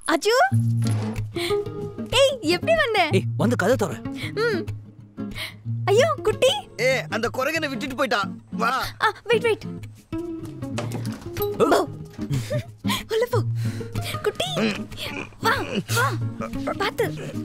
அஜு ஏய் எப்படி வந்த ஏய் வந்து கதை தர ம் ஐயோ குட்டி ஏ அந்த குரங்கனை விட்டுட்டு போயிட்டான் வா ஆ வெயிட் வெயிட் போ உள்ள போ குட்டி வா வா பாத்து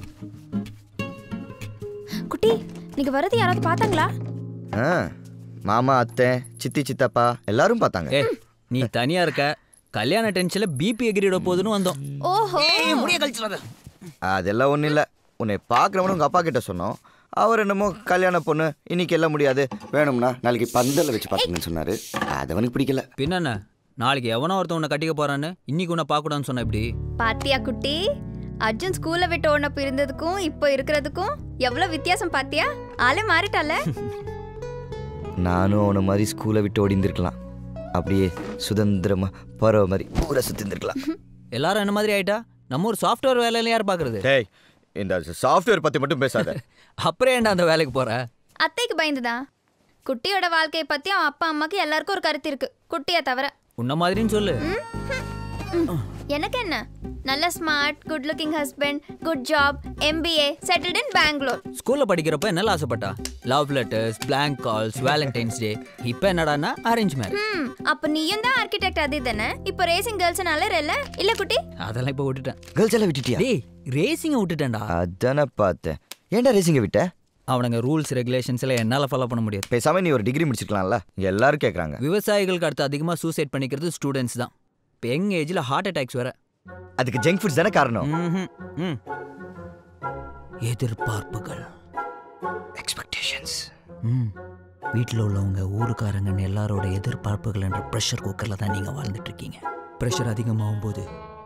குட்டி நீங்க வரது யாராவது பார்த்தாங்களா ஆ, மாமா அத்தை சித்தி சித்தப்பா எல்லாரும் பார்த்தாங்க ஏ நீ தனியா இருக்க கல்யாண டென்ஷன்ல பிபி எகிரிட போகுதுன்னு வந்தோம் ஓஹோ முடிய கழிச்சிடாத அதெல்லாம் ஒன்றும் இல்லை உன்னை பார்க்குறவனு உங்கள் அப்பா கிட்ட சொன்னோம் அவர் என்னமோ கல்யாண பொண்ணு இன்னைக்கு எல்லாம் முடியாது வேணும்னா நாளைக்கு பந்தல வச்சு பார்த்துங்கன்னு சொன்னார் அது அவனுக்கு பிடிக்கல பின்ன என்ன நாளைக்கு எவனோ ஒருத்தன் உன்னை கட்டிக்க போறான்னு இன்னைக்கு உன்னை பார்க்க கூடாதுன்னு சொன்ன இப்படி பாத்தியா குட்டி அர்ஜுன் ஸ்கூல்ல விட்டு ஓடினப்ப இருந்ததுக்கும் இப்போ இருக்கிறதுக்கும் எவ்வளவு வித்தியாசம் பாத்தியா ஆளே மாறிட்டால நானும் அவனை மாதிரி ஸ்கூலை விட்டு ஓடிந்திருக்கலாம் அப்படியே சுதந்திரமா பறவை மாதிரி ஊரை சுத்திருந்துருக்கலாம் எல்லாரும் என்ன மாதிரி ஆயிட்டா நம்ம ஒரு சாஃப்ட்வேர் வேலையில யார் பாக்குறது டேய் இந்த சாஃப்ட்வேர் பத்தி மட்டும் பேசாத அப்புறம் ஏன்டா அந்த வேலைக்கு போற அத்தைக்கு பயந்துதா குட்டியோட வாழ்க்கையை பத்தி அவன் அப்பா அம்மாக்கு எல்லாருக்கும் ஒரு கருத்து இருக்கு குட்டியை தவிர உன்ன மாதிரின்னு சொல்லு ம், ம். எனக்கு என்ன நல்ல smart good looking husband good job MBA settled in Bangalore ஸ்கூல்ல படிக்கிறப்ப என்னல ஆசைப்பட்டா love letters blank calls Valentine's day இப்போ என்னடான்னா அரேஞ்ச் மேரேஜ் ம் அப்ப நீயும் தான் ஆர்கிடெக்ட் அது தானே இப்போ ரேசிங் கேர்ள்ஸ்னால இல்ல இல்ல குட்டி அதெல்லாம் இப்போ விட்டுட்டேன் கேர்ள்ஸ் எல்லாம் விட்டுட்டியா டேய் ரேசிங்கை விட்டுட்டேன்டா அதானே பார்த்தேன் ஏன்டா ரேசிங்க விட்ட அவனுங்க ரூல்ஸ் ரெகுலேஷன்ஸ் எல்லாம் என்னால ஃபாலோ பண்ண முடியாது பேசாம நீ ஒரு டிகிரி முடிச்சிருக்கலாம்ல இங்க எல்லாரும் கேட்குறாங்க விவசாயிகளுக்கு அடுத்து அதிகமாக சூசைட் பண்ணிக்கிறது ஸ்டூடெண்ட்ஸ் தான் இப்போ யங் ஏஜில் ஹார்ட் அட்டாக்ஸ் வேற அதுக்கு ஜங்க் ஃபுட்ஸ் தானே காரணம் ம்ஹும். ம். எதிர்பார்ப்புகள் எக்ஸ்பெக்டேஷன்ஸ் ம் வீட்டில் உள்ளவங்க ஊருக்காரங்கன்னு எல்லாரோட எதிர்பார்ப்புகள் என்ற ப்ரெஷர் குக்கரில் தான் நீங்கள் வாழ்ந்துட்டு இருக்கீங்க ப்ரெஷர் அதிகமாகும் போது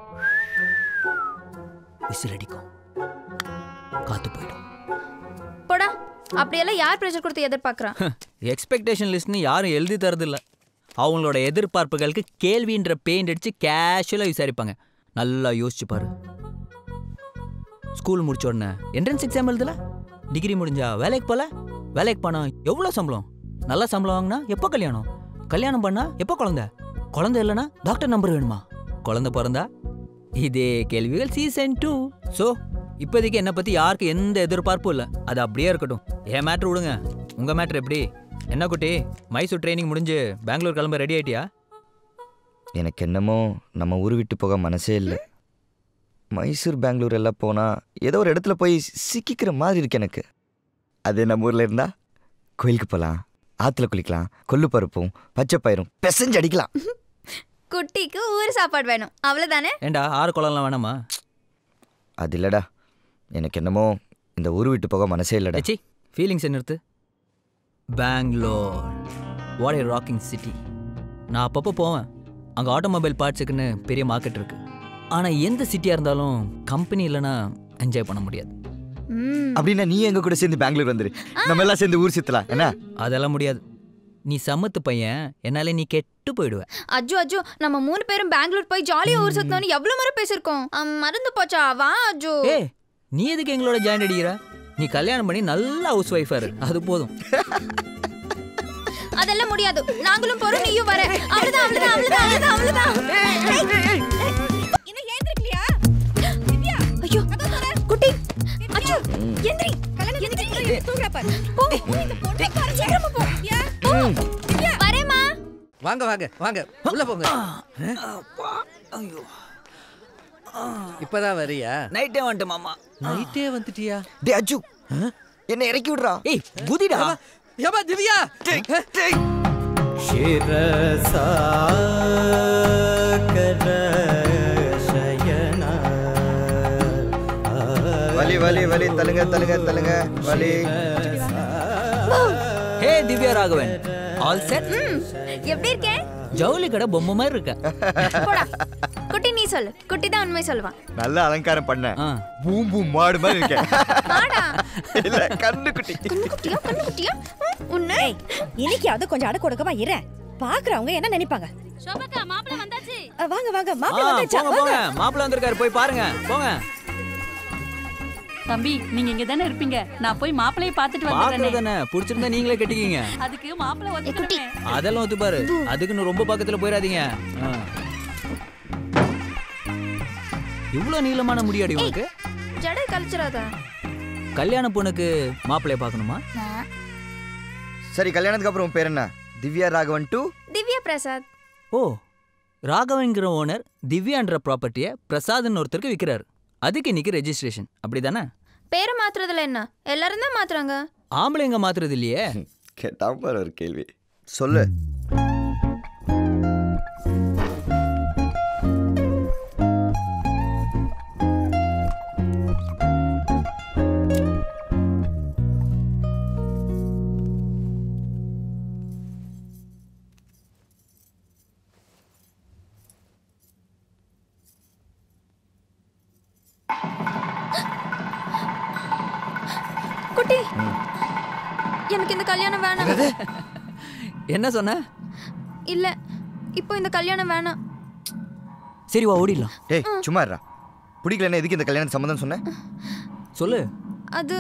விசில் அடிக்கும் காத்து போயிடும் போடா அப்படியெல்லாம் யார் ப்ரெஷர் கொடுத்து எதிர்பார்க்கறான் எக்ஸ்பெக்டேஷன் லிஸ்ட்னு யாரும் எழுதி தரதில்ல அவங்களோட எதிர்பார்ப்புகளுக்கு கேள்வின்ற பெயிண்ட் அடித்து கேஷுவலாக விசாரிப்பாங்க நல்லா யோசிச்சு பாரு ஸ்கூல் முடிச்ச உடனே என்ட்ரன்ஸ் எக்ஸாம் எழுதல டிகிரி முடிஞ்சா வேலைக்கு போல வேலைக்கு போனா எவ்வளோ சம்பளம் நல்ல சம்பளம் வாங்கினா எப்போ கல்யாணம் கல்யாணம் பண்ணா எப்போ குழந்தை குழந்தை இல்லைன்னா டாக்டர் நம்பர் வேணுமா குழந்தை பிறந்தா இதே கேள்விகள் சீசன் டூ ஸோ இப்போதைக்கு என்னை பற்றி யாருக்கு எந்த எதிர்பார்ப்பும் இல்லை அது அப்படியே இருக்கட்டும் என் மேட்ரு விடுங்க உங்கள் மேட்ரு எப்படி என்ன குட்டி மைசூர் ட்ரைனிங் முடிஞ்சு பெங்களூர் கிளம்ப ரெடி ஆயிட்டியா எனக்கு என்னமோ நம்ம ஊர் விட்டு போக மனசே இல்லை மைசூர் பெங்களூர் எல்லாம் போனால் ஏதோ ஒரு இடத்துல போய் சிக்கிக்கிற மாதிரி இருக்கு எனக்கு அதே நம்ம ஊரில் இருந்தால் கோயிலுக்கு போகலாம் ஆற்றுல குளிக்கலாம் கொள்ளு பருப்பும் பச்சை பயிரும் பெசஞ்சு அடிக்கலாம் குட்டிக்கு ஊர் சாப்பாடு வேணும் அவ்வளவுதானே ஏண்டா ஆறு குளம்லாம் வேணாமா அது இல்லைடா எனக்கு என்னமோ இந்த ஊர் விட்டு போக மனசே இல்லைடா சி ஃபீலிங்ஸ் நிறுத்து Bangalore what a rocking city நான் அப்பப்போ போவேன் அங்கே ஆட்டோமொபைல் பார்ட்ஸுக்குன்னு பெரிய மார்க்கெட் இருக்கு ஆனால் எந்த சிட்டியாக இருந்தாலும் கம்பெனி இல்லைன்னா என்ஜாய் பண்ண முடியாது ம் அப்படின்னா நீ எங்க கூட சேர்ந்து பெங்களூர் வந்துரு நம்ம எல்லாம் சேர்ந்து ஊர் சுத்தலாம் என்ன அதெல்லாம் முடியாது நீ சமத்து பையன் என்னாலே நீ கெட்டு போயிடுவ அஜு அஜு நம்ம மூணு பேரும் பெங்களூர் போய் ஜாலியா ஊர் சுத்தணும்னு எவ்வளவு முறை பேசிருக்கோம் அம், மறந்து போச்சா வா அஜு ஏ நீ எதுக்கு எங்களோட ஜாயின் அடிக்கிற நீ கல்யாணம் பண்ணி நல்ல ஹவுஸ் ஒய்ஃபா இரு அது போதும் அதெல்லாம் முடியாது நாங்களும் போறோம் நீயும் வர அவ்வளவுதான் அவ்வளவுதான் அவ்வளவுதான் அவ்வளவுதான் அவ்வளவுதான் இன்னும் ஏந்திருக்கலையா ஐயோ குட்டி அஜு எந்திரி எந்திரி தூங்குறா பாரு போ இந்த பொண்ணை பாரு சீக்கிரமா போ திவ்யா போ வரேம்மா வாங்க வாங்க வாங்க உள்ள போங்க இப்பதான் வரியா நைட்டே வந்துட்டு மாமா நைட்டே வந்துட்டியா டே அஜு என்ன இறக்கி விடுறா ஏய் குதிடா ஏமா திவ்யா வலி வலி வலி தலுங்க தலுங்க தலுங்க வலி hey Divya Raghavan all set ம், எப்படி இருக்கேன் ஜவுளி கடை பொம்மை மாதிரி இருக்க போடா குட்டி நீ சொல்லு குட்டி தான் உண்மை சொல்லுவான் நல்ல அலங்காரம் பண்ண ஆ. பூம் பூம் மாடு மாதிரி இருக்கேன் வாடா இல்ல கண்ணு குட்டி கண்ணு குட்டியா கண்ணு குட்டியா ம், உன்னை இன்னைக்காவது கொஞ்சம் அடக்க ஒடுக்கமா இரு பாக்குறவங்க என்ன நினைப்பாங்க சோபக்கா மாப்பிள்ள வந்தாச்சு அஹ் வாங்க வாங்க ஆ, மாப்பிள்ளை வந்தாச்சா போங்க போங்க மாப்பிள்ள வந்திருக்காரு போய் பாருங்க போங்க தம்பி நீங்க இங்க தானே இருப்பீங்க நான் போய் மாப்பிள்ளைய பாத்துட்டு பாக்குறது வந்துடுறேன் தானே பிடிச்சிருந்தா நீங்களே கட்டிக்கிங்க அதுக்கு மாப்பிள்ளை ஏ, குட்டி ஒத்துக்கணும் அதெல்லாம் ஒத்துப்பாரு அதுக்குன்னு ரொம்ப பக்கத்துல போயிடாதீங்க ஆ. இவ்வளோ நீளமான முடியாடி உனக்கு ஜடை கழிச்சிடாத கல்யாண பொண்ணுக்கு மாப்பிள்ளைய பார்க்கணுமா சரி கல்யாணத்துக்கு அப்புறம் உன் பேர் என்ன திவ்யா ராகவன் டூ திவ்யா பிரசாத் ஓ ராகவன்கிற ஓனர் திவ்யான்ற ப்ராப்பர்ட்டியை பிரசாத்னு ஒருத்தருக்கு விற்கிறாரு அதுக்கு இன்னைக்கு ரெஜிஸ்ட்ரேஷன் அப்படிதானே பேரை மாத்துறதுல என்ன எல்லாரும் தான் மாத்துறாங்க ஆம்பளைங்க மாத்துறது இல்லையே கேட்டாம பாரு ஒரு கேள்வி சொல்லு குட்டி எனக்கு இந்த கல்யாணம் வேணாம் என்ன சொன்ன இல்ல இப்போ இந்த கல்யாணம் வேணாம் சரி வா ஓடிடலாம் டேய் சும்மா இருடா பிடிக்கலன்னா எதுக்கு இந்த கல்யாணம் சம்மந்தம் சொன்னேன் சொல்லு அது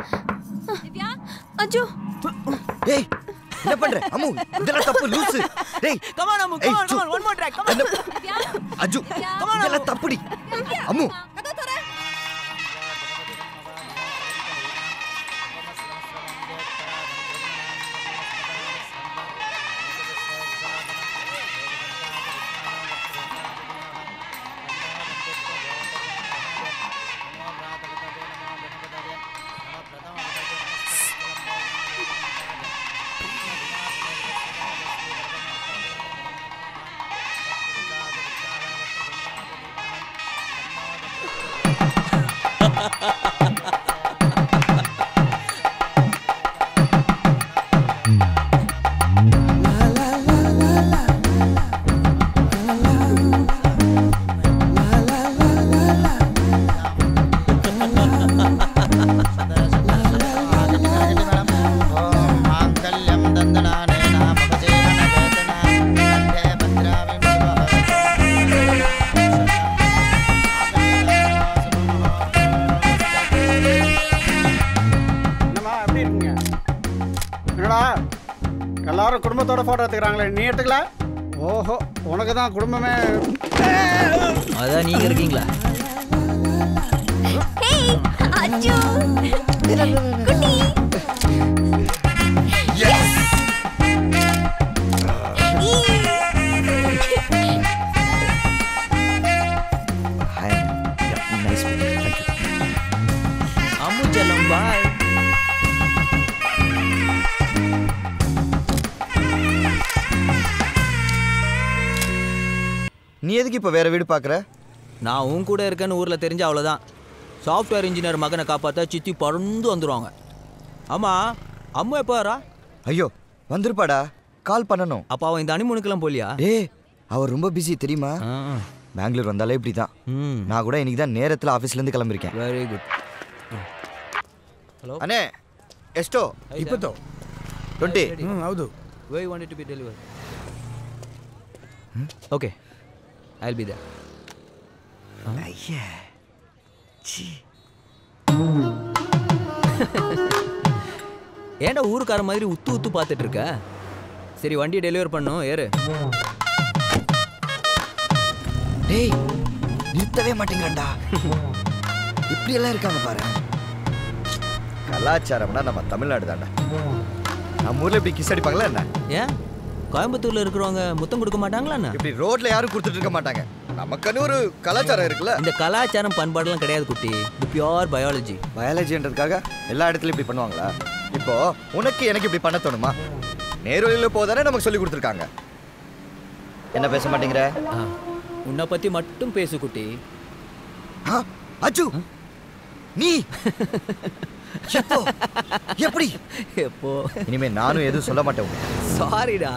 அஜோ டேய் என்ன பண்ற அம்மு இதெல்லாம் தப்பு லூசு டேய் Come on, Ammu, ஏய், come on, சு. come on, one more track, come on. என்ன- அஜு இதெல்லாம் தப்புடி அம்மு माङ्गल्यं दन्दनानेन मम जीवनवेदना कण्ठे भद्रामि शिवः என்னம்மா எப்படி இருக்கீங்க என்னடா எல்லாரும் குடும்பத்தோட போட்டோ எடுத்துக்கிறாங்களே நீ எடுத்துக்கல ஓஹோ உனக்கு தான் குடும்பமே அதான் நீங்க இருக்கீங்களா ஹேய் அஜோ குட்டி ஹாய் நைஸ் தேங்க்யூ அம்மு செல்லம் பாய் நீ எதுக்கு இப்போ வேற வீடு பார்க்குற நான் உன் கூட இருக்கேன்னு ஊரில் தெரிஞ்ச அவ்வளோதான் சாஃப்ட்வேர் இன்ஜினியர் மகனை காப்பாற்ற சித்தி பறந்து வந்துருவாங்க ஆமாம் அம்மு எப்போ வரா ஐயோ வந்திருப்பாடா கால் பண்ணணும் அப்போ அவன் இந்த அனிமூனுக்கெல்லாம் போலியா ஏய் அவர் ரொம்ப பிஸி தெரியுமா பெங்களூர் வந்தாலே இப்படி தான் ம் நான் கூட இன்னைக்கு தான் நேரத்தில் ஆஃபீஸ்லேருந்து கிளம்பிருக்கேன் ವೆರಿ ಗುಡ್ ಅನೇ ಎಷ್ಟೋ ಇಪ್ಪತ್ತು ಟ್ವೆಂಟಿ ಹ್ಞೂ ಹೌದು why wanted to be deliver okay I will be there ஐயா சி ஏன்டா ஊருக்கார மாதிரி உத்து உத்து பார்த்துட்டு இருக்க சரி வண்டி டெலிவர் பண்ணும் ஏறு டேய் நிறுத்தவே மாட்டேங்கிறான்டா இப்படியெல்லாம் இருக்காங்க பாரு கலாச்சாரம்னா நம்ம தமிழ்நாடு தான்டா நம்ம ஊர்ல இப்படி கிஸ் அடிப்பாங்களா என்ன ஏன் கோயம்புத்தூர்ல இருக்கிறவங்க முத்தம் கொடுக்க மாட்டாங்களா என்ன இப்படி ரோட்ல யாரும் கொடுத்துட்டு இருக்க மாட்டாங்க நமக்குன்னு ஒரு கலாச்சாரம் இருக்குல்ல இந்த கலாச்சாரம் பண்பாடுலாம் கிடையாது குட்டி இது பியோர் பயாலஜி பயாலஜின்றதுக்காக எல்லா இடத்துலயும் இப்படி பண்ணுவாங்களா இப்போ உனக்கு எனக்கு இப்படி பண்ண தோணுமா நேர்வழியில் போதானே நமக்கு சொல்லி கொடுத்துருக்காங்க என்ன பேச மாட்டேங்கிற உன்னை பத்தி மட்டும் பேசு குட்டி ஆ, அச்சு நீ எப்போ எப்படி எப்போ இனிமே நானும் எதுவும் சொல்ல மாட்டேன் உன்னை. சாரிடா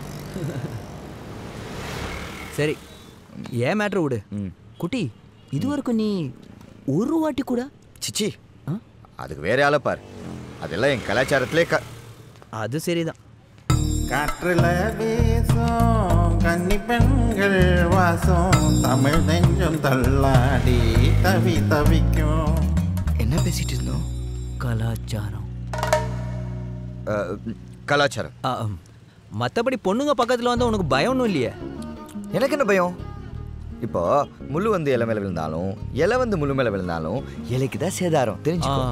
சரி ஏன் மேட்ரு விடு ம் குட்டி இதுவரைக்கும் நீ ஒரு வாட்டி கூட சிச்சி ஆ? அதுக்கு வேற ஆளை பார் அதெல்லாம் என் கலாச்சாரத்திலே க அது சரிதான் காற்றுல வீசும் கன்னி பெண்கள் வாசம் தமிழ் நெஞ்சம் தள்ளாடி தவி தவிக்கும் என்ன பேசிட்டு இருந்தோம் கலாச்சாரம் அ, கலாச்சாரம் ஆ, ம். மத்தபடி பொண்ணுங்க பக்கத்துல வந்து உனக்கு பயம் ஒன்றும் இல்லையே எனக்கு என்ன பயம் இப்போ முள்ளு வந்து இலை மேலே விழுந்தாலும் இலை வந்து முள்ளு மேலே விழுந்தாலும் இலைக்கு தான் சேதாரம் ஆ தெரிஞ்சுக்கோ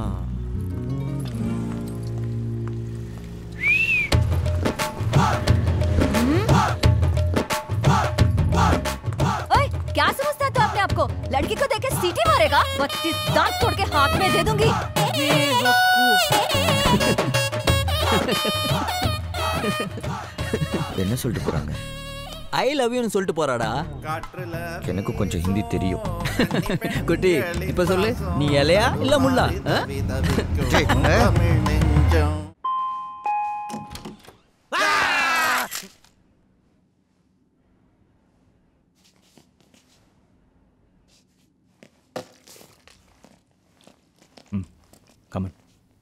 ओए क्या समझता है तू अपने आप को लड़की को देख के सीटी मारेगा बत्तीस दांत तोड़ के हाथ में दे दूंगी என்ன சொல்லிட்டு போறாங்க ஐ லவ் யூன்னு சொல்லிட்டு போறாடா காற்றுல எனக்கு கொஞ்சம் ஹிந்தி தெரியும் குட்டி இப்ப சொல்லு நீ இலையா இல்ல முள்ளா ஆ? தவிக்கும் டேய், ஆ? தமிழ் நெஞ்சம் கமன்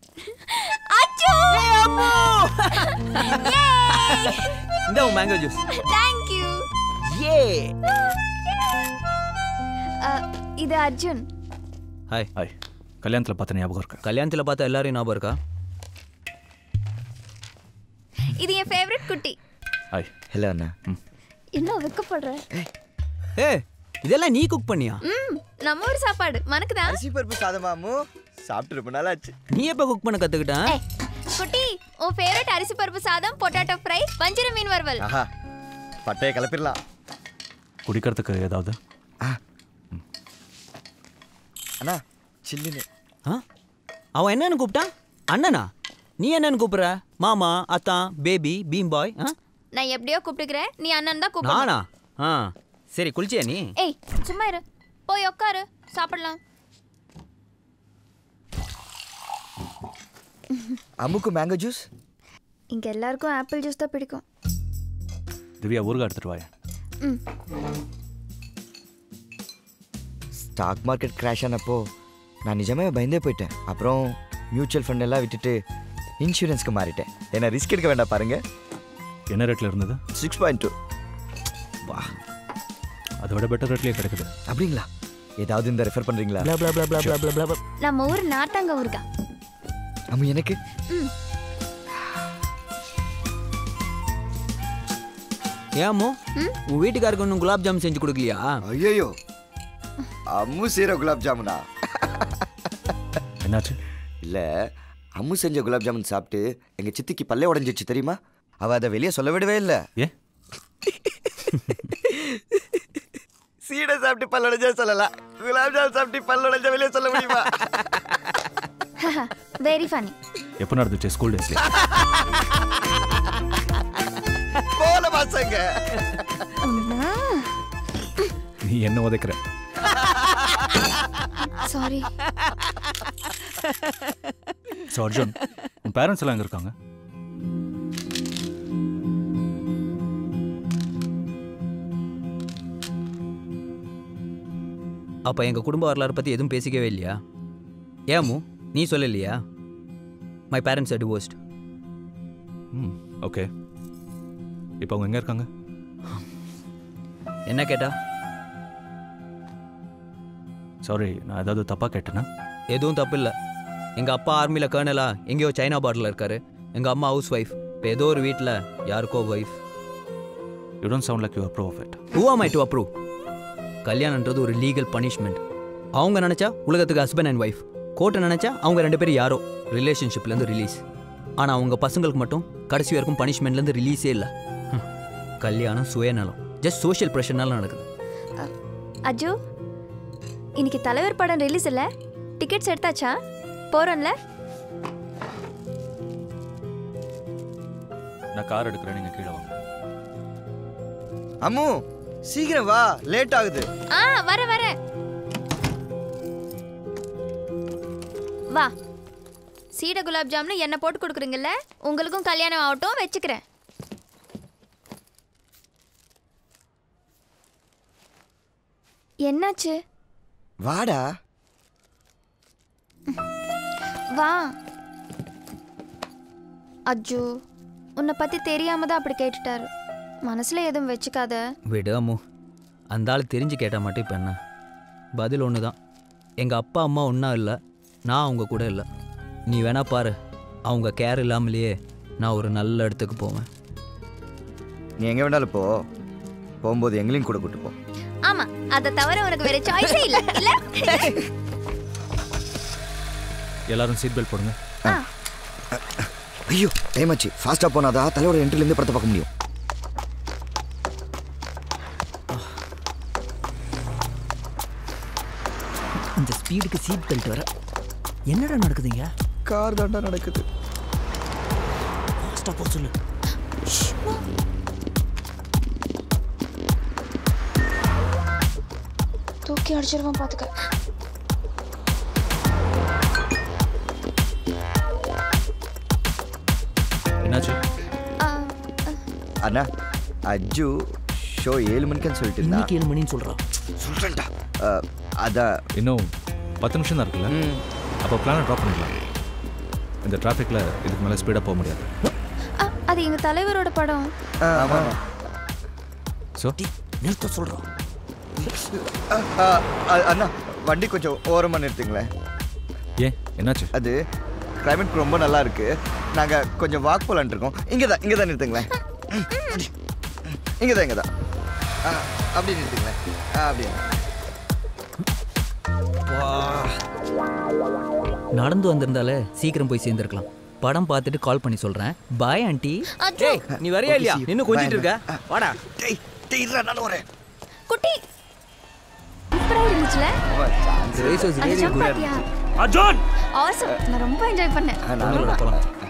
இந்த உன் மேங்கோ ஜூஸ் தேங்க் யூ ஏ இது அர்ஜுன் ஹாய் ஹாய் கல்யாணத்தில் பார்த்த ஞாபகம் இருக்கா கல்யாணத்துல பார்த்தா எல்லாரையும் ஞாபகம் இருக்கா இது என் ஃபேவரட் குட்டி ஹாய் ஹலோ அண்ணா என்ன வெக்கப்படுற ஏ இதெல்லாம் நீ குக் பண்ணியா ம் நம்ம ஊர் சாப்பாடு மனக்குதா அரிசி பருப்பு சாதமாமு சாப்பிட்டு ரொம்ப நாள் ஆச்சு நீ எப்ப குக் பண்ண கத்துக்கிட்ட ஏய் குட்டி உன் ஃபேவரட் அரிசி பருப்பு சாதம் பொட்டாட்டோ ஃப்ரை வஞ்சிர மீன் வறுவல் ஆஹா பட்டையை கிளப்பிடலாம் குடிக்கிறதுக்கு ஏதாவது அண்ணா சில்லுன்னு ஆ? அவன் என்னன்னு கூப்பிட்டான் அண்ணனா நீ என்னன்னு கூப்பிடுற மாமா அத்தான் பேபி பீம் பாய் ஆ? நான் எப்படியோ கூப்பிட்டுக்கிறேன் நீ அண்ணன் தான் கூப்பிடு நானா ஆ சரி குளிச்சியா நீ ஏய் சும்மா இரு போய் உட்காரு சாப்பிடலாம் அம்முக்கு மேங்கோ ஜூஸ் இங்க எல்லாருக்கும் ஆப்பிள் ஜூஸ் தான் பிடிக்கும் திவ்யா ஊருகா எடுத்துட்டு வாயேன் ம் ஸ்டாக் மார்க்கெட் கிராஷ் ஆனப்போ நான் நிஜமே பயந்தே போயிட்டேன் அப்புறம் மியூச்சுவல் ஃபண்ட் எல்லாம் விட்டுட்டு இன்சூரன்ஸ்க்கு மாறிட்டேன் ஏன்னா ரிஸ்க் எடுக்க வேண்டாம் பாருங்க என்ன ரேட்டில் இருந்தது சிக்ஸ் பாயிண்ட் டூ வா அதை விட பெட்டர் ரேட்லேயே கிடைக்குது அப்படிங்களா ஏதாவது இந்த ரெஃபர் பண்ணுறீங்களா blah blah blah blah blah blah blah blah. நம்ம ஊர் நாட்டாங்க ஊருக்கா அம்மு எனக்கு ம் ஏமோ உன் வீட்டுக்காருக்கு ஒன்றும் குலாப் ஜாம் செஞ்சு கொடுக்கலையா ஐயோ அம்மு செய்கிற குலாப் ஜாமுனா என்னாச்சு இல்லை அம்மு செஞ்ச குலாப் ஜாமுன் சாப்பிட்டு எங்கள் சித்திக்கு பல்லே உடஞ்சிச்சு தெரியுமா அவள் அதை வெளியே சொல்ல விடவே இல்லை ஏன் சீடை சாப்பிட்டு பல் உடஞ்சா சொல்லலாம் குலாப் ஜாமுன் சாப்பிட்டு பல் உடஞ்சா வெளியே சொல்ல முடியுமா வெரி ஃபனி எப்போ நடந்துச்சு ஸ்கூல் டேஸ்ல போல பசங்க நீ என்ன உதைக்கிற சாரி ஸோ அர்ஜுன் உன் பேரண்ட்ஸ் எல்லாம் எங்கே இருக்காங்க அப்போ எங்கள் குடும்ப வரலாறு பற்றி எதுவும் பேசிக்கவே இல்லையா ஏமு நீ சொல்லலையா மை பேரண்ட்ஸ் ஆர் டிவோர்ஸ்ட் ம் ஓகே இப்போ அவங்க எங்கே இருக்காங்க என்ன கேட்டா சாரி நான் ஏதாவது தப்பாக கேட்டேன்னா எதுவும் தப்பு இல்லை எங்கள் அப்பா ஆர்மியில் கேர்னலா எங்கேயோ சைனா பார்டரில் இருக்காரு எங்கள் அம்மா ஹவுஸ் ஒய்ஃப் இப்போ ஏதோ ஒரு வீட்டில் யாருக்கோ wife you don't sound like you approve of it who am I to approve கல்யாணன்றது ஒரு லீகல் பனிஷ்மெண்ட் அவங்க நினச்சா உலகத்துக்கு ஹஸ்பண்ட் அண்ட் ஒய்ஃப் கோர்ட்டை நினச்சா அவங்க ரெண்டு பேரும் யாரோ ரிலேஷன்ஷிப்லேருந்து ரிலீஸ் ஆனால் அவங்க பசங்களுக்கு மட்டும் கடைசி வரைக்கும் பனிஷ்மெண்ட்லேருந்து ரிலீஸே இல்லை ஹம். கல்யாணம் சுயநலம் ஜஸ்ட் சோஷியல் ப்ரெஷர்னால நடக்குது அஜு இன்னைக்கு தலைவர் படம் ரிலீஸ் இல்ல டிக்கெட்ஸ் எடுத்தாச்சா போறோம்ல நான் கார் எடுக்கிறேன் நீங்கள் கீழே வாங்க அம்மு சீக்கிரம் வா லேட் ஆகுது ஆ வர வர வா சீடை குலாப் ஜாம்னு என்ன போட்டு கொடுக்குறீங்கல்ல உங்களுக்கும் கல்யாணம் ஆகட்டும் வச்சுக்கிறேன் என்னாச்சு வாடா வா அஜு உன்னை பத்தி தெரியாம தான் அப்படி கேட்டுட்டாரு மனசுல எதுவும் வச்சுக்காத விடு அம்மு அந்த ஆள் தெரிஞ்சு கேட்டால் மட்டும் இப்போ என்ன பதில் ஒன்று தான் எங்கள் அப்பா அம்மா ஒன்றா இல்லை நான் அவங்க கூட இல்லை நீ வேணா பாரு அவங்க கேர் இல்லாமலேயே நான் ஒரு நல்ல இடத்துக்கு போவேன் நீ எங்கே வேணாலும் போ போகும்போது எங்களையும் கூட கூட்டு போ ஆமா ஆமா அத தவிர உனக்கு வேற சாய்ஸே இல்ல இல்ல எல்லாரும் சீட் பெல்ட் போடுங்க ஐயோ டைம் ஆச்சு ஃபாஸ்ட்டாக போனாதான் தலையோட என்ட்ரிலேருந்து படத்தை பார்க்க முடியும் இந்த ஸ்பீடுக்கு சீட் பெல்ட் வர என்னடா நடக்குதுங்க கார் தாண்டா நடக்குது ஃபாஸ்ட்டாக போக சொல்லு தூக்கி அடிச்சிருவான் பாத்துக்க என்னாச்சு அண்ணா அஜு ஷோ ஏழு மணிக்குன்னு சொல்லிட்டு இருந்தா இன்னைக்கு ஏழு மணின்னு சொல்கிறான் சொல்கிறேன்டா அதான் இன்னும் பத்து நிமிஷம் தான் இருக்குல்ல அப்போ பிளானை ட்ராப் பண்ணிடலாம் இந்த டிராஃபிக்கில் இதுக்கு மேலே ஸ்பீடாக போக முடியாது அது எங்க தலைவரோட படம் ஆமாம் ஸோ நிறுத்த சொல்கிறோம் அண்ணா வண்டி கொஞ்சம் ஓரமாக நிறுத்துங்களேன் ஏன் என்னாச்சு அது கிளைமேட் ரொம்ப நல்லா இருக்கு நாங்கள் கொஞ்சம் வாக் போலான்ட்டு இருக்கோம் இங்கே தான் இங்கே தான் நிறுத்துங்களேன் இங்கே தான் இங்கே தான் ஆ, அப்படியே நிறுத்துங்களேன் ஆ, அப்படியே நடந்து வந்திருந்தாலே சீக்கிரம் போய் சேர்ந்துருக்கலாம் படம் பார்த்துட்டு கால் பண்ணி சொல்கிறேன் பாய் ஆண்டி அச்சோ நீ வரையா இல்லையா Okay, see you. இன்னும் கொஞ்சிட்டு இருக்க Bye. வாடா டேய் டேய் இருடா, நானும் வரேன் குட்டி சூப்பரா இருந்துச்சுல Race was அந்த really ஜம்ப் good. பாத்தியா அர்ஜுன் ஆசம் நான் ரொம்ப என்ஜாய் பண்ணேன் ஆ, நானும் உங்களோட வரேன். போலாம்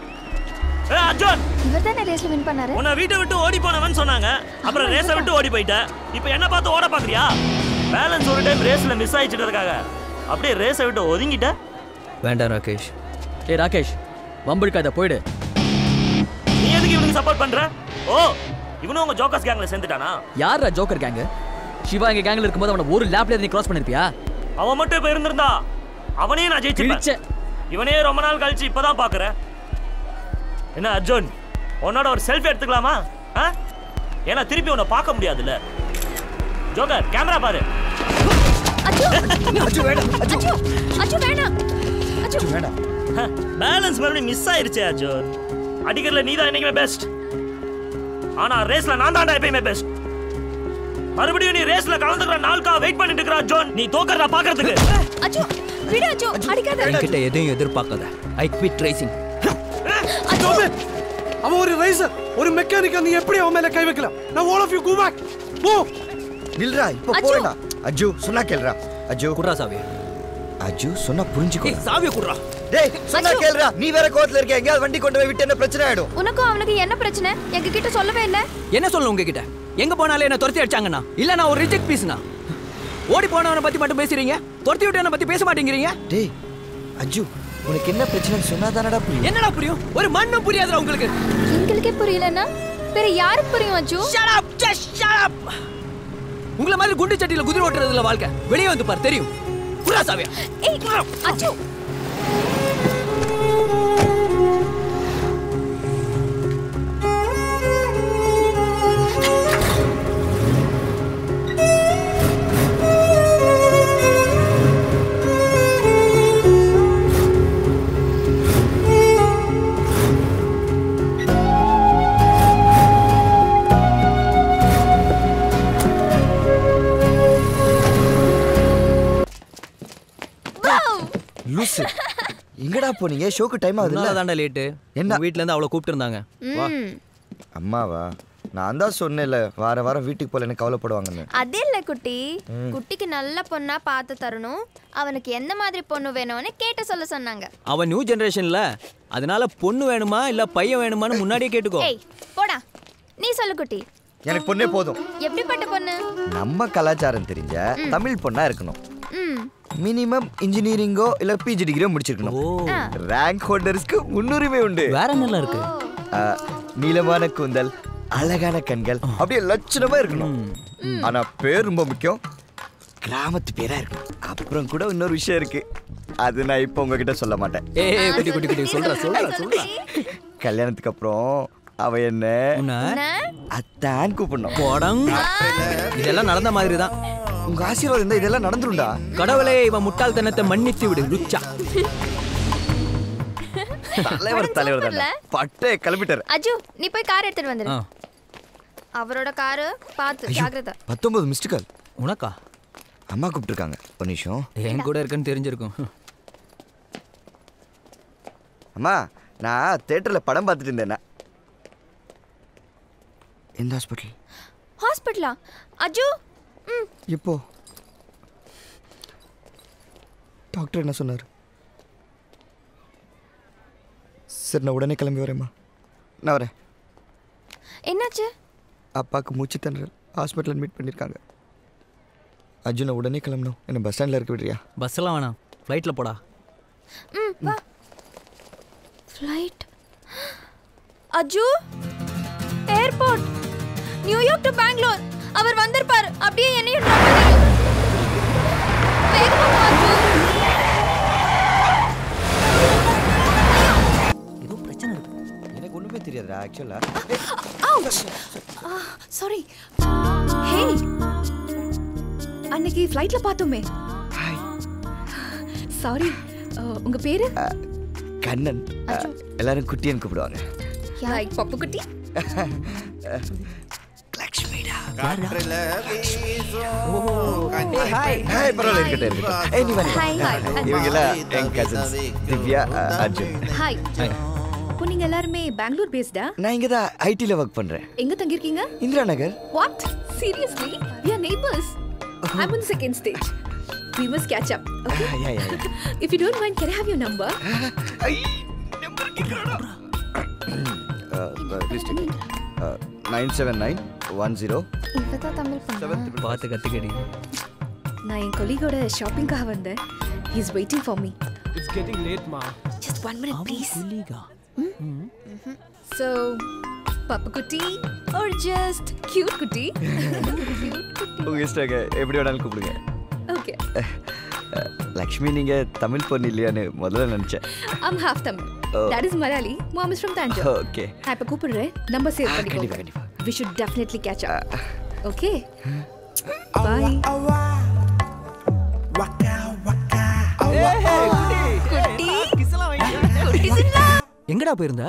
ஏ அர்ஜுன் இவர் தானே ரேஸ்ல வின் பண்ணாரு உன்னை வீட்டை விட்டு ஓடி போனவன் சொன்னாங்க அப்புறம் ரேஸை விட்டு ஓடி போயிட்ட இப்போ என்ன பார்த்து ஓட பாக்குறியா பேலன்ஸ் ஒரு டைம் ரேஸ்ல மிஸ் ஆயிடுச்சுன்றதுக்காக அப்படியே ரேஸை விட்டு ஒதுங்கிட்ட வேண்டாம் ராகேஷ் ஏய் ராகேஷ் வம்பிழுக்காத போயிடு நீ எதுக்கு இவனுக்கு சப்போர்ட் பண்ற ஓ இவனும் உங்க ஜோக்கர்ஸ் கேங்ல சேர்ந்துட்டானா யாரா ஜோக்கர் கேங்கு சிவா எங்க கேங்ல இருக்கும்போது அவனை ஒரு லேப்ல நீ கிராஸ் பண்ணிருப்பியா அவன் மட்டும் இப்ப இருந்திருந்தா அவனையும் நான் கிழிச்ச. ஜெயிச்சிருப்பேன் இவனே ரொம்ப நாள் கழிச்சு இப்பதான் பாக்குறேன் என்ன அர்ஜுன் உன்னோட ஒரு செல்ஃபி எடுத்துக்கலாமா ஆ? ஏன்னா திருப்பி உன்னை பார்க்க முடியாதுல்ல ஜோக்கர் கேமரா பாரு அச்சோ அஜு வேண்டாம் அஜு அச்சோ அச்சோ வேணாம் அச்சோ அஜு வேண்டாம் பேலன்ஸ் மறுபடியும் மிஸ் ஆயிருச்சு அர்ஜுன் அடிக்கிறதுல நீ தான் என்னைக்குமே பெஸ்ட் ஆனா ரேஸ்ல நான் தான்டா எப்பயுமே பெஸ்ட் மறுபடியும் நீ ரேஸ்ல கலந்துக்கிற நாளுக்கா வெயிட் பண்ணிட்டு இருக்கிற அர்ஜுன் நீ தோக்கறத பாக்குறதுக்கு அச்சோ விடு அச்சோ அடிக்காத என்கிட்ட எதையும் எதிர்பார்க்காத ஐ குவிட் ரேசிங் அச்சோ அவன் ஒரு ரைசர் ஒரு மெக்கானிக்கா நீ எப்படி அவன் மேல கை வைக்கலாம் நான் all of you go back போ நில்றா இப்போ அஜு. போறேன்டா அஜு சொன்னா கேளுடா அஜு குட்ரா சாவி அஜு சொன்னா புரிஞ்சுக்கோ ஏய் சாவியை குட்ரா டேய் சொன்னா அஜு. கேளுடா நீ வேற கோவத்துல இருக்க எங்கயாவது வண்டி கொண்டு போய் விட்டு என்ன பிரச்சனை ஆயிடும் உனக்கும் அவனுக்கு என்ன பிரச்சனை எங்க கிட்ட சொல்லவே இல்ல என்ன சொல்லணும் உங்ககிட்ட எங்க போனாலும் என்ன துரத்தி அடிச்சாங்கண்ணா இல்ல நான் ஒரு ரிஜெக்ட் பீஸ்னா ஓடி போனவனை பத்தி மட்டும் பேசுறீங்க துரத்தி விட்டவனை பத்தி பேச மாட்டேங்கிறீங்க டேய் அஜு உனக்கு என்ன பிரச்சனைன்னு சொன்னா தானடா புரியும் என்னடா புரியும் ஒரு மண்ணும் புரியாதுடா உங்களுக்கு எங்களுக்கே புரியலன்னா வேற யாருக்கு புரியும் அச்சு Shut up, just shut up. உங்களை மாதிரி குண்டு சட்டியில குதிரை ஓட்டுறதுல வாழ்க்கை வெளியே வந்து பார் தெரியும் குட்ரா சாவியா ஏய் அச்சு லூசு எங்கடா போனீங்க ஷோக்கு டைம் ஆகுது அதனால தாண்டா லேட்டு என்ன? என்ன வீட்ல இருந்து அவ்வளவு கூப்பிட்டு இருந்தாங்க வா ம் அம்மாவா நான் தான் சொன்னேன்ல வார வாரம் வீட்டுக்கு போல என்ன கவலைப்படுவாங்கன்னு அது இல்ல குட்டி குட்டிக்கு நல்ல பொண்ணா பார்த்து தரணும் அவனுக்கு எந்த மாதிரி பொண்ணு வேணும்னு கேட்டு சொல்ல சொன்னாங்க அவன் நியூ ஜெனரேஷன்ல அதனால பொண்ணு வேணுமா இல்ல பையன் வேணுமான்னு முன்னாடியே கேட்டுக்கோ ஏய் போடா நீ சொல்லு குட்டி எனக்கு பொண்ணே போதும் எப்படிப்பட்ட பொண்ணு நம்ம கலாச்சாரம் தெரிஞ்ச தமிழ் பொண்ணா இருக்கணும் ம் மினிமம் இன்ஜினியரிங்கோ இல்ல பிஜி டிகிரியோ முடிச்சிருக்கணும் ஓ ஆ. ரேங்க் ஹோல்டர்ஸ்க்கு முன்னுரிமை உண்டு வேற என்னலாம் இருக்கு ஆ, நீளமான கூந்தல் அழகான கண்கள் அப்படியே லட்சணமா இருக்கணும் ஆனா பேர் ரொம்ப முக்கியம் கிராமத்து பேரா இருக்கணும் அப்புறம் கூட இன்னொரு விஷயம் இருக்கு அது நான் இப்போ உங்ககிட்ட சொல்ல மாட்டேன் ஏய் ஏய், குட்டி குட்டி குட்டி சொல்றா சொல்றா சொல்றா கல்யாணத்துக்கு அப்புறம் அவ என்ன உன்னை என்ன? அத்தான் கூப்பிடணும் போடங் இதெல்லாம் நடந்த மாதிரி தான் உங்க ஆசீர்வாதம் இருந்தா இதெல்லாம் நடந்துரும்டா கடவுளே இவன் முட்டாள்தனத்தை மன்னித்து விடு ருச்சா தலைவர் தலைவர் தானே பட்டே கிளம்பிட்டாரு அஜு நீ போய் கார் எடுத்துட்டு வந்துரு ஆ. அவரோட காரு பார்த்து ஜாக்கிரதை பத்தொன்பது மிஸ்டு கால் உனக்கா அம்மா கூப்பிட்டுருக்காங்க ஒரு நிமிஷம் என் கூட இருக்குன்னு தெரிஞ்சிருக்கும் அம்மா நான் தேட்டரில் படம் பார்த்துட்டு இருந்தேண்ணா எந்த ஹாஸ்பிட்டல் ஹாஸ்பிட்டலா அஜு ம் எப்போ டாக்டர் என்ன சொன்னார் சரி நான் உடனே கிளம்பி வரேம்மா நான் வரேன் என்னாச்சு அப்பாவுக்கு மூச்சு திணறல் ஹாஸ்பிட்டல் அட்மிட் பண்ணியிருக்காங்க அர்ஜுனை உடனே கிளம்பணும் என்ன பஸ் ஸ்டாண்டில் இருக்க விடுறியா பஸ்ஸெல்லாம் வேணாம் ஃப்ளைட்டில் போடா ம் வா flight Aju airport New York to Bangalore அவர் வந்திருப்பார் அப்படியே என்னையும் drop பண்ணிடு. வேகமா வா, அஜு. ஏதோ பிரச்சனை இருக்கு எனக்கு ஒன்றுமே தெரியாதுடா ஆக்சுவலாக Ouch! சாரி ஹே அன்னைக்கு ஃப்ளைட்ல பார்த்தோமே சாரி உங்க பேரு கண்ணன் எல்லாரும் குட்டியன் கூப்பிடுவாங்க லைக் பப்பு குட்டி காற்றுல வீசும் ஹாய் ஹாய் பரவாயில்ல இருக்கட்டும் இருக்கட்டும் ஏய் நீ வா, நீ வா. Hi, hi. இவங்க எல்லாம் என் கசின்ஸ் திவ்யா அ, அர்ஜுன் ஹாய் இப்போ நீங்க எல்லாருமே பெங்களூர் பேஸ்டா நான் இங்கே தான் ஐடியில் ஒர்க் பண்ணுறேன் எங்க தங்கியிருக்கீங்க Indira Nagar What? Seriously? We are neighbors. I'm on the second stage. We must catch up. Okay? yeah, yeah, yeah. if you don't mind, can I have your number? Please nine seven nine one zero இவதான் தமிழ் பண்ணா பார்த்து கற்றுக்கடி நான் என் கொலீகோட ஷாப்பிங்காக வந்தேன் he is waiting for me It's getting late, ma. Just one minute please புலிகா ஸோ பப்பு குட்டி or just cute குட்டி உங்கள் இஷ்டங்க எப்படி வேணாலும் கூப்பிடுங்க ஓகே லக்ஷ்மி நீங்கள் தமிழ் பொண்ணு இல்லையான்னு முதல்ல நினச்சேன் I'm half Tamil Oh. that is Malayali mom is from Tanjore okay நான் இப்போ கூப்பிடுறேன் நம்பர் சேவ் கண்டிப்பா, பண்ணிக்கோங்க கண்டிப்பா. we should definitely catch up okay bye குட்டி குட்டி சின்ன எங்கடா போயிருந்த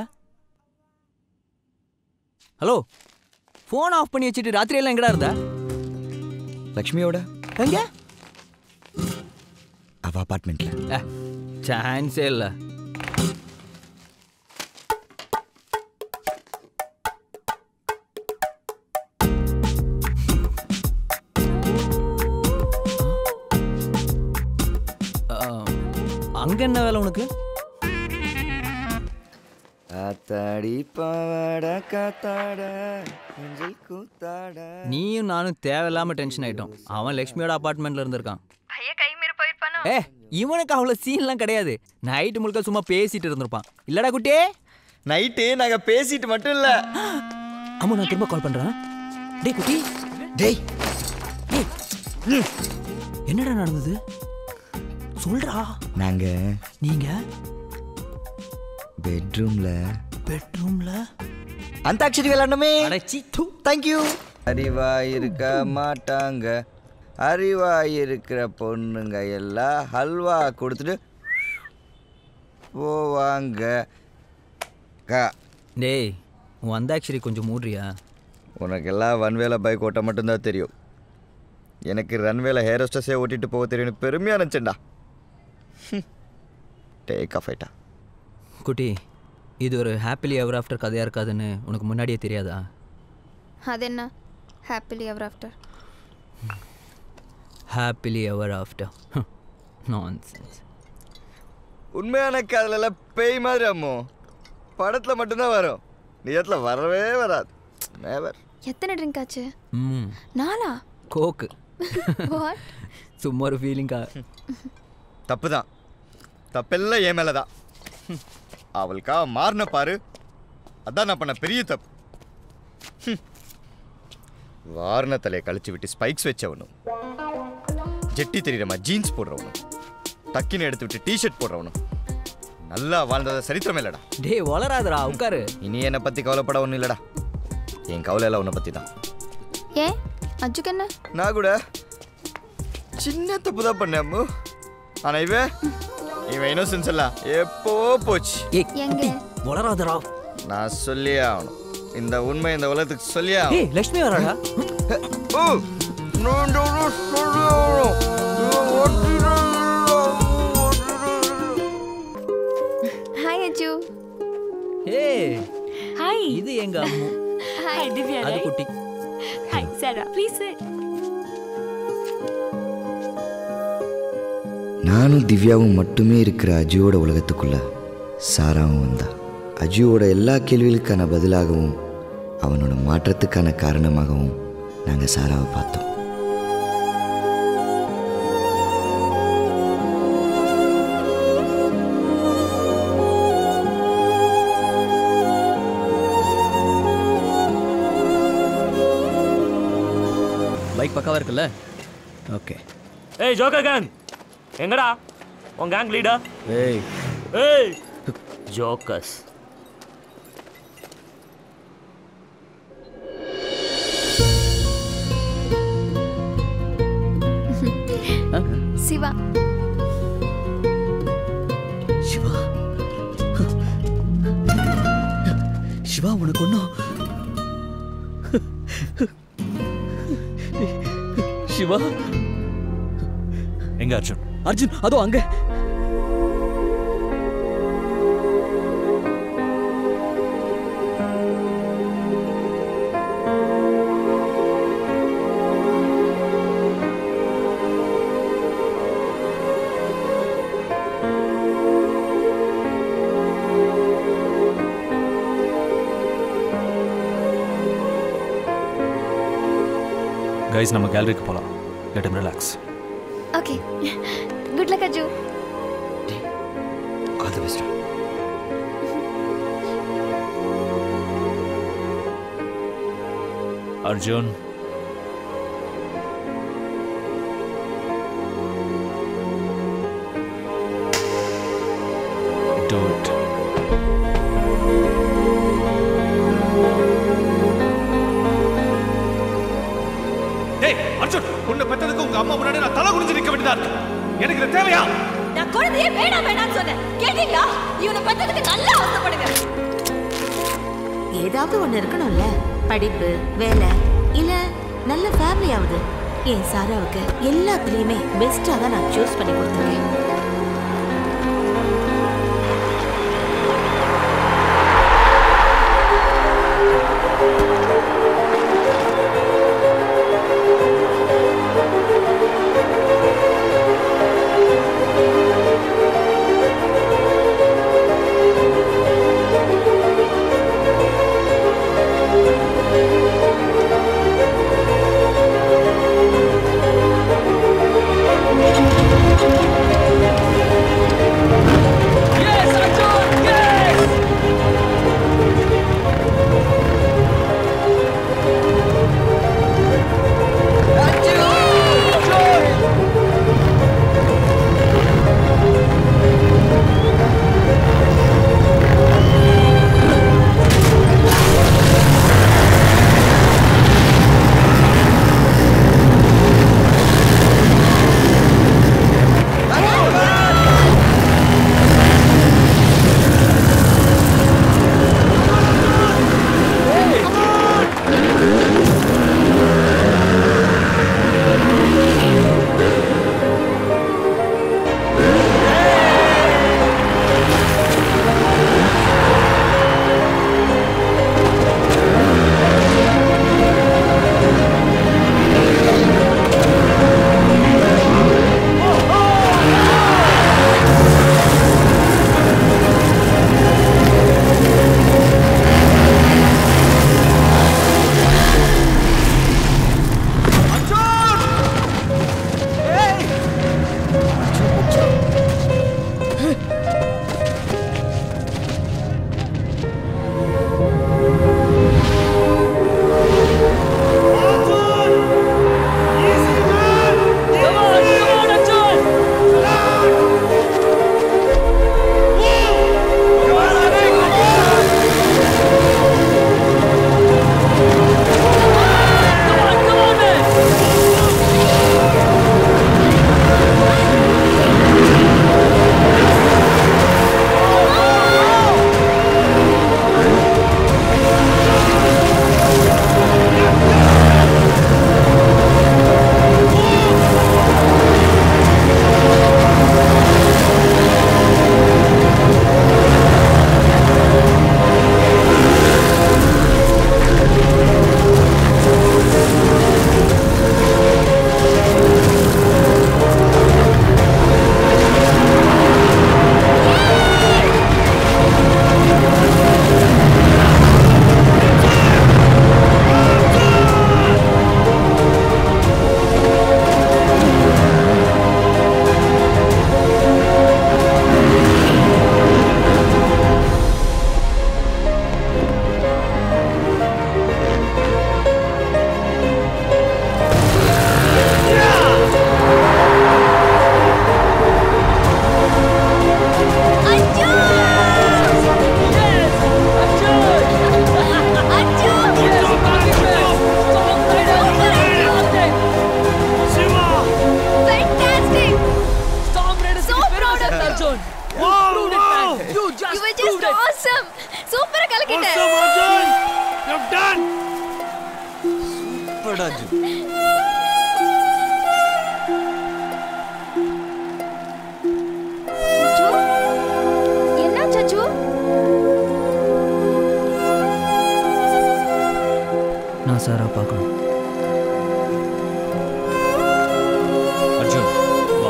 ஹலோ ஃபோன் ஆஃப் பண்ணி வச்சுட்டு ராத்திரியெல்லாம் எங்கடா இருந்த லக்ஷ்மியோட எங்க அவ அப்பார்ட்மெண்ட்ல சான்ஸே இல்லை அங்க என்ன வேலை உனக்கு காத்தாடி பாவாட காத்தாட நெஞ்சில் கூத்தாட நீயும் நானும் தேவையில்லாம டென்ஷன் ஆயிட்டோம் அவன் லக்ஷ்மியோட அபார்ட்மெண்ட்ல இருந்திருக்கான் ஏ இவனுக்கு அவ்வளோ சீன்லாம் கிடையாது நைட்டு முழுக்க சும்மா பேசிட்டு இருந்திருப்பான் இல்லடா குட்டியே நைட்டு நாங்க பேசிட்டு மட்டும் இல்ல அம்மா நான் திரும்ப கால் பண்றேன் டேய் குட்டி டேய் டேய் ம். என்னடா நடந்தது சொல்றா நாங்க நீங்க பெட்ரூம்ல பெட்ரூம்ல அந்தாட்சரி விளையாடணுமே அடைச்சி தூ தேங்க்யூ அறிவா இருக்க மாட்டாங்க அறிவா இருக்கிற பொண்ணுங்க எல்லாம் ஹல்வா கொடுத்துட்டு போவாங்க கா டேய் உன் அந்தாட்சரி கொஞ்சம் மூடுறியா உனக்கெல்லாம் வன்வேல பைக் ஓட்ட மட்டும்தான் தெரியும் எனக்கு ரன்வேல ஹேர் ஹோஸ்டஸே ஓட்டிட்டு போக தெரியும்னு பெருமையாக நினச்சேன்டா டேக் ஆஃப் ஆயிட்டா குட்டி இது ஒரு ஹாப்பிலி எவர் ஆஃப்டர் கதையாக இருக்காதுன்னு உனக்கு முன்னாடியே தெரியாதா அது என்ன happily ever after happily ever after nonsense உண்மையான காதலெல்லாம் பேய் மாதிரி அம்மோ படத்தில் மட்டும்தான் வரும் நிஜத்தில் வரவே வராது நேவர் எத்தனை ட்ரிங்க் ஆச்சு ம் நாலா கோக்கு வாட் சும்மா ஒரு ஃபீலிங்கா தப்பு தான் தப்பெல்லாம் என் மேலே தான் அவளுக்கா மாறின பாரு அதான் நான் பண்ண பெரிய தப்பு ஹம். வாரண தலையை கழிச்சு விட்டு ஸ்பைக்ஸ் வச்சவனும் ஜெட்டி தெரியுறமா ஜீன்ஸ் போடுறவனும் டக்கின்னு எடுத்து விட்டு டிஷர்ட் போடுறவனும் நல்லா வாழ்ந்தத சரித்திரமே இல்லடா டேய் வளராதடா உட்காரு இனி என்னை பற்றி கவலைப்பட ஒன்றும் இல்லடா என் கவலை எல்லாம் உன்னை பற்றி தான் ஏன் அஜுக்கு என்ன நான் கூட சின்ன தப்பு தான் பண்ணேன் அம்மு ஆனா இவன் இவன் இன்னோசன்ஸ் எல்லாம் எப்போ போச்சு ஏய் எங்க வளராதடா நான் சொல்லியே ஆகணும் இந்த உண்மை இந்த உலகத்துக்கு சொல்லியே ஏய் ஆகணும் லக்ஷ்மி வராடா ஓ ஹாய் அஜு ஏய் ஹாய் இது எங்க அம்மு ஹாய் திவ்யா அது right? குட்டி ஹாய் சாரா ப்ளீஸ் சிட் நானும் திவ்யாவும் மட்டுமே இருக்கிற அஜுவோட உலகத்துக்குள்ள சாராவும் வந்தா அஜுவோட எல்லா கேள்விகளுக்கான பதிலாகவும் அவனோட மாற்றத்துக்கான காரணமாகவும் நாங்கள் சாராவை பார்த்தோம் பைக் பக்காவா இருக்குல்ல ஓகே ஏய் ஜோக்கர் கேங் எங்கடா உன் கேங் லீடர் ஏய் ஏய் ஜோக்கர்ஸ் சிவா சிவா சிவா உனக்கு ஒன்றும் சிவா எங்க அர்ஜுன் அர்ஜுன் அதோ அங்க கைஸ் நம்ம கேலரிக்கு போகலாம் let him relax okay good luck Aju all the best Arjun Do it. டேய் அர்ஜுன் உன்னை பெற்றதுக்கு உங்க அம்மா முன்னாடி நான் தலை குனிஞ்சு நிக்க வேண்டியதா இருக்கு எனக்கு இது தேவையா நான் குழந்தையே வேணாம் வேணாம்னு சொன்னேன் கேட்டீங்களா இவனை பத்ததுக்கு நல்லா அவசப்படுங்க ஏதாவது ஒண்ணு இருக்கணும்ல படிப்பு வேலை இல்ல நல்ல ஃபேமிலியாவது என் சாராவுக்கு எல்லாத்துலயுமே பெஸ்டா தான் நான் சூஸ் பண்ணி கொடுத்துருக்கேன் Thank you. போடா அர்ஜுன் அச்சோ, என்னாச்சு அச்சு நான் சாரா பார்க்கணும் அர்ஜுன் வா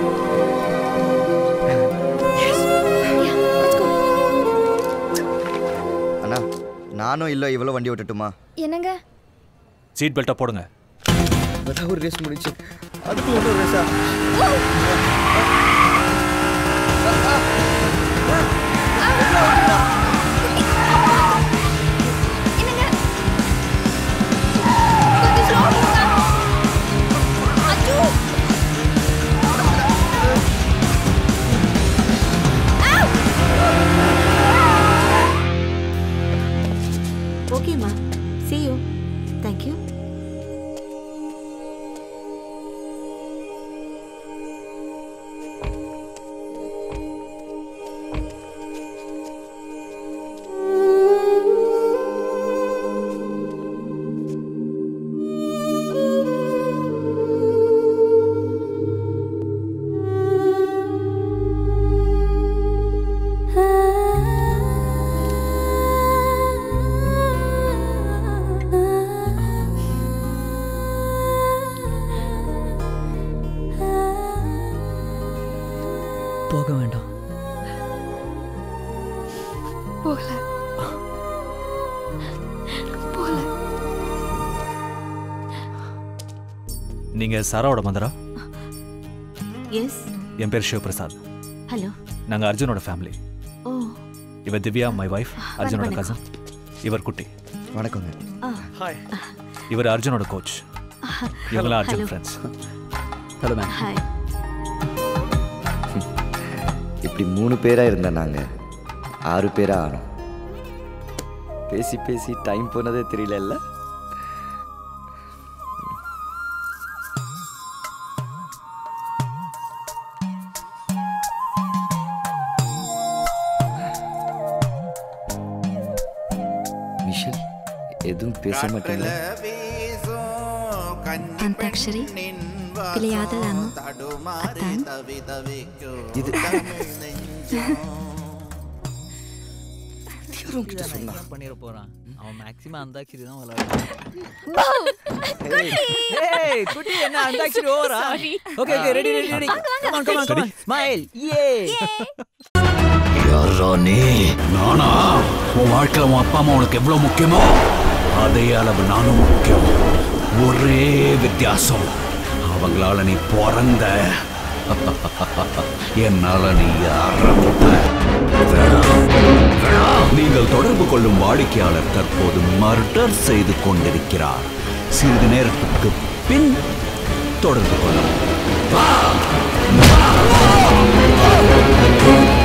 அண்ணா நானும் இல்லை இவ்வளோ வண்டி ஓட்டட்டுமா என்னங்க சீட் பெல்ட்டை போடுங்க இப்போதான் ஒரு ரேஸ் முடிச்சு அதுக்கு ஒரு ரேஸா ஓகேம்மா see you thank you போக வேண்டாம் போகல போகல நீங்க சாராவோட மந்தரா எஸ் என் பேர் சிவபிரசாத் ஹலோ நாங்க அர்ஜுனோட ஃபேமிலி ஓ இவர் திவ்யா மை வைஃப் அர்ஜுனோட வணக்கம். கசன் இவர் குட்டி வணக்கங்க ஹாய் இவர் அர்ஜுனோட கோச் இவங்களாம் Arjun hello. Friends hello ma'am hi இப்படி மூணு பேராக இருந்தேன் நாங்கள் ஆறு பேராக ஆனோம் பேசி பேசி டைம் போனதே தெரியல மிஷல் எதுவும் பேச மாட்டேங்களா ಅಂತಾಕ್ಷರಿ ತಿಳಿಯಾದಳಾನು ಅತ್ತಾನ್ இது பண்ணிட போறான் அவன் மேக்ஸிமம் அந்தாக்ஷரி தான் விளையாடுவான் ஏய் குட்டி என்ன அந்தாக்ஷரி ஓவரா okay okay ready ready ready come on come on come on smile ஏ யாரா நீ நானா உன் வாழ்க்கையில உன் அப்பா அம்மா உனக்கு எவ்வளவு முக்கியமோ அதே அளவு நானும் முக்கியம் ஒரே வித்தியாசம் அவங்களால நீ பிறந்த என்னால நீ அறப்பட்ட வேணாம், வேணாம். நீங்கள் தொடர்பு கொள்ளும் வாடிக்கையாளர் தற்போது மர்டர் செய்து கொண்டிருக்கிறார் சிறிது நேரத்துக்கு பின் தொடர்பு கொள்ளவும்